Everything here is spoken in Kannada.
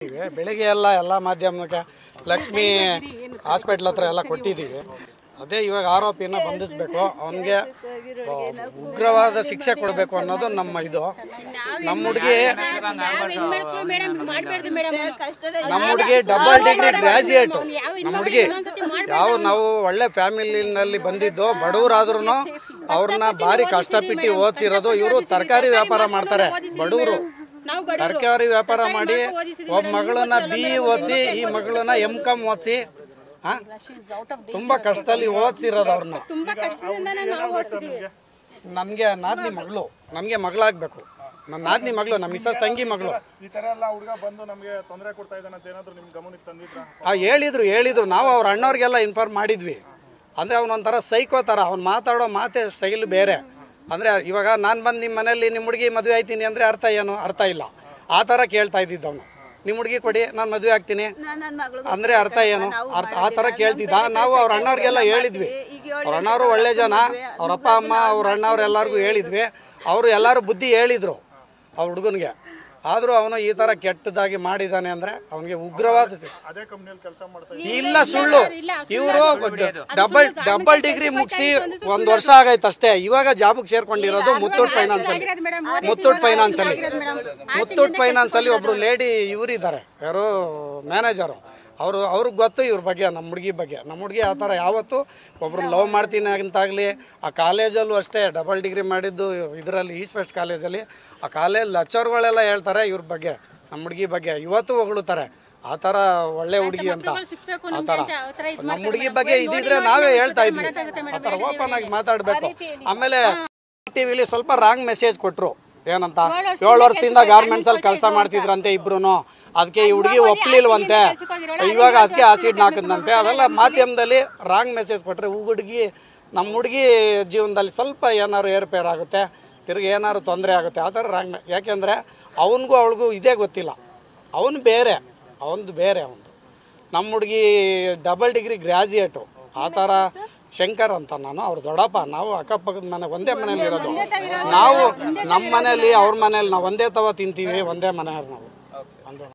ಕೊಟ್ಟಿದ್ದೀವಿ ಬೆಳಿಗ್ಗೆ ಎಲ್ಲ ಎಲ್ಲ ಮಾಧ್ಯಮಕ್ಕೆ ಲಕ್ಷ್ಮಿ ಹಾಸ್ಪಿಟ್ಲ್ ಹತ್ರ ಎಲ್ಲ ಕೊಟ್ಟಿದ್ದೀವಿ ಅದೇ ಇವಾಗ ಆರೋಪಿನ ಬಂಧಿಸ್ಬೇಕು ಅವನಿಗೆ ಉಗ್ರವಾದ ಶಿಕ್ಷೆ ಕೊಡಬೇಕು ಅನ್ನೋದು ನಮ್ಮ ಇದು ನಮ್ಮ ಹುಡುಗಿ ನಮ್ಮ ಹುಡುಗಿ ಡಬಲ್ ಡಿಗ್ರಿ ಗ್ರಾಜುಯೇಟ್ ನಮ್ಮ ಹುಡುಗಿ ಯಾವ ನಾವು ಒಳ್ಳೆ ಫ್ಯಾಮಿಲಿನಲ್ಲಿ ಬಂದಿದ್ದು ಬಡವರಾದ್ರೂ ಅವ್ರನ್ನ ಭಾರಿ ಕಷ್ಟಪಟ್ಟು ಓದಿಸಿರೋದು ಇವರು ತರಕಾರಿ ವ್ಯಾಪಾರ ಮಾಡ್ತಾರೆ ಬಡವರು ನಾವು ಬಡ ತರಕಾರಿ ವ್ಯಾಪಾರ ಮಾಡಿ ಒಬ್ಬ ಮಗಳನ್ನ ಬಿ ಓದಿಸಿ ಈ ಮಗಳನ್ನ ಎಂ ಕಾಮ್ ಓದಿಸಿ ತುಂಬಾ ಕಷ್ಟದಲ್ಲಿ ಓದಿಸಿರೋದು ಅವ್ರನ್ನ ತುಂಬಾ ಕಷ್ಟದಿಂದ ನಾವು ಓಡಿಸಿದೀವಿ ನಮ್ಗೆ ನಾದ್ನಿ ಮಗಳು ನಮ್ಗೆ ಮಗಳಾಗ್ಬೇಕು ನನ್ನ ನಾದ್ನಿ ಮಗಳು ನಮ್ಮ ಮಿಸಸ್ ತಂಗಿ ಮಗಳು ಈ ತರ ಎಲ್ಲ ಹುಡುಗ ಬಂದು ನಮಗೆ ತೊಂದರೆ ಕೊಡ್ತಾ ಇದ್ದಾನೆ ಅಂತ ಏನಾದ್ರು ನಿಮ್ ಗಮನಕ್ಕೆ ತಂದಿದ್ರ ಆ ಹೇಳಿದ್ರು ಹೇಳಿದ್ರು ನಾವು ಅವ್ರ ಅಣ್ಣವ್ರಿಗೆಲ್ಲ ಇನ್ಫಾರ್ಮ್ ಮಾಡಿದ್ವಿ ಅಂದ್ರೆ ಅವನೊಂಥರ ಸೈಕೋ ಥರ ಅವ್ನು ಮಾತಾಡೋ ಮಾತೇ ಸ್ಟೈಲ್ ಬೇರೆ ಅಂದ್ರೆ ಇವಾಗ ನಾನು ಬಂದು ನಿಮ್ಮ ಮನೇಲಿ ನಿಮ್ಮ ಹುಡುಗಿ ಮದುವೆ ಆಯ್ತೀನಿ ಅಂದ್ರೆ ಅರ್ಥ ಏನು ಅರ್ಥ ಇಲ್ಲ ಆ ಥರ ಕೇಳ್ತಾ ಇದ್ದಿದ್ದು ಅವನು ನಿಮ್ಮ ಹುಡುಗಿ ಕೊಡಿ ನಾನು ಮದುವೆ ಆಗ್ತೀನಿ ಅಂದ್ರೆ ಅರ್ಥ ಏನು ಅರ್ಥ ಆ ಥರ ಕೇಳ್ತಿದ್ದ ನಾವು ಅವ್ರ ಅಣ್ಣವ್ರಿಗೆಲ್ಲ ಹೇಳಿದ್ವಿ ಅವ್ರ ಅಣ್ಣವರು ಒಳ್ಳೆ ಜನ ಅವ್ರ ಅಪ್ಪ ಅಮ್ಮ ಅವ್ರ ಅಣ್ಣವ್ರು ಎಲ್ಲರಿಗೂ ಹೇಳಿದ್ವಿ ಅವರು ಎಲ್ಲರೂ ಬುದ್ಧಿ ಹೇಳಿದ್ರು ಆ ಹುಡುಗನಿಗೆ ಆದರೂ ಅವನು ಈ ಥರ ಕೆಟ್ಟದಾಗಿ ಮಾಡಿದ್ದಾನೆ ಅಂದ್ರೆ ಅವನಿಗೆ ಉಗ್ರವಾದ ಶಿ- ಅದೇ ಕಂಪ್ನಿಯಲ್ಲಿ ಕೆಲಸ ಮಾಡ್ತಾ ಇಲ್ಲ ಸುಳ್ಳು ಇವರು ಡಬಲ್ ಡಬಲ್ ಡಿಗ್ರಿ ಮುಗಿಸಿ ಒಂದ್ ವರ್ಷ ಆಗೈತೆ ಅಷ್ಟೇ ಇವಾಗ ಜಾಬ್ಗೆ ಸೇರ್ಕೊಂಡಿರೋದು ಮುತ್ತೂಟ್ ಫೈನಾನ್ಸ್ ಅಲ್ಲಿ ಮುತ್ತೂಟ್ ಫೈನಾನ್ಸ್ ಅಲ್ಲಿ ಮುತ್ತೂಟ್ ಫೈನಾನ್ಸ್ ಅಲ್ಲಿ ಒಬ್ರು ಲೇಡಿ ಇವರಿದ್ದಾರೆ ಯಾರು ಮ್ಯಾನೇಜರು ಅವರು ಅವ್ರಿಗೆ ಗೊತ್ತು ಇವ್ರ ಬಗ್ಗೆ ನಮ್ಮ ಹುಡುಗಿ ಬಗ್ಗೆ ನಮ್ಮ ಹುಡುಗಿ ಆ ಥರ ಯಾವತ್ತು ಒಬ್ರು ಲವ್ ಮಾಡ್ತೀನಿ ಅಂತಾಗಲಿ ಆ ಕಾಲೇಜಲ್ಲೂ ಅಷ್ಟೇ ಡಬಲ್ ಡಿಗ್ರಿ ಮಾಡಿದ್ದು ಇದರಲ್ಲಿ ಈಸ್ಟ್ ವೆಸ್ಟ್ ಕಾಲೇಜಲ್ಲಿ ಆ ಕಾಲೇಜ್ ಲೆಕ್ಚರ್ಗಳೆಲ್ಲ ಹೇಳ್ತಾರೆ ಇವ್ರ ಬಗ್ಗೆ ನಮ್ಮ ಹುಡುಗಿ ಬಗ್ಗೆ ಇವತ್ತು ಹೊಗಳುತ್ತಾರೆ ಆ ಥರ ಒಳ್ಳೆ ಹುಡುಗಿ ಅಂತ ಸಿಕ್ಬೇಕು ಆ ಥರ ನಮ್ಮ ಹುಡುಗಿ ಬಗ್ಗೆ ಇದಿದ್ರೆ ನಾವೇ ಹೇಳ್ತಾ ಇದ್ವಿ ಆ ಥರ ಓಪನ್ ಆಗಿ ಮಾತಾಡಬೇಕು ಆಮೇಲೆ ಟಿವಿಲಿ ಸ್ವಲ್ಪ ರಾಂಗ್ ಮೆಸೇಜ್ ಕೊಟ್ರು ಏನಂತ ಏಳು ವರ್ಷದಿಂದ ಗಾರ್ಮೆಂಟ್ಸ್ ಅಲ್ಲಿ ಕೆಲಸ ಮಾಡ್ತಿದ್ರಂತೆ ಇಬ್ರು ಅದಕ್ಕೆ ಈ ಹುಡುಗಿ ಒಪ್ಲಿಲ್ವಂತೆ ಇವಾಗ ಅದಕ್ಕೆ ಆಸಿಡ್ ಹಾಕಿದ್ನಂತೆ ಅವೆಲ್ಲ ಮಾಧ್ಯಮದಲ್ಲಿ ರಾಂಗ್ ಮೆಸೇಜ್ ಕೊಟ್ರೆ ಹುಡುಗಿ ನಮ್ಮ ಹುಡುಗಿ ಜೀವನದಲ್ಲಿ ಸ್ವಲ್ಪ ಏನಾದ್ರು ಏರ್ಪೇರ್ ಆಗುತ್ತೆ ತಿರ್ಗಿ ಏನಾದ್ರು ತೊಂದರೆ ಆಗುತ್ತೆ ಆ ಥರ ರಾಂಗ್ ಯಾಕೆಂದರೆ ಅವನಿಗೂ ಅವಳಿಗೂ ಇದೇ ಗೊತ್ತಿಲ್ಲ ಅವನು ಬೇರೆ ಅವನದು ಬೇರೆ ಅವನದು ನಮ್ಮ ಹುಡುಗಿ ಡಬಲ್ ಡಿಗ್ರಿ ಗ್ರಾಜುಯೇಟು ಆ ಥರ ಶಂಕರ್ ಅಂತ ನಾನು ಅವ್ರ ದೊಡ್ಡಪ್ಪ ನಾವು ಅಕ್ಕಪಕ್ಕದ ಮನೆ ಒಂದೇ ಮನೇಲಿ ಇರೋದು ನಾವು ನಮ್ಮ ಮನೇಲಿ ಅವ್ರ ಮನೇಲಿ ನಾವು ಒಂದೇ ತವ ತಿಂತೀವಿ ಒಂದೇ ಮನೆಯವ್ರು ನಾವು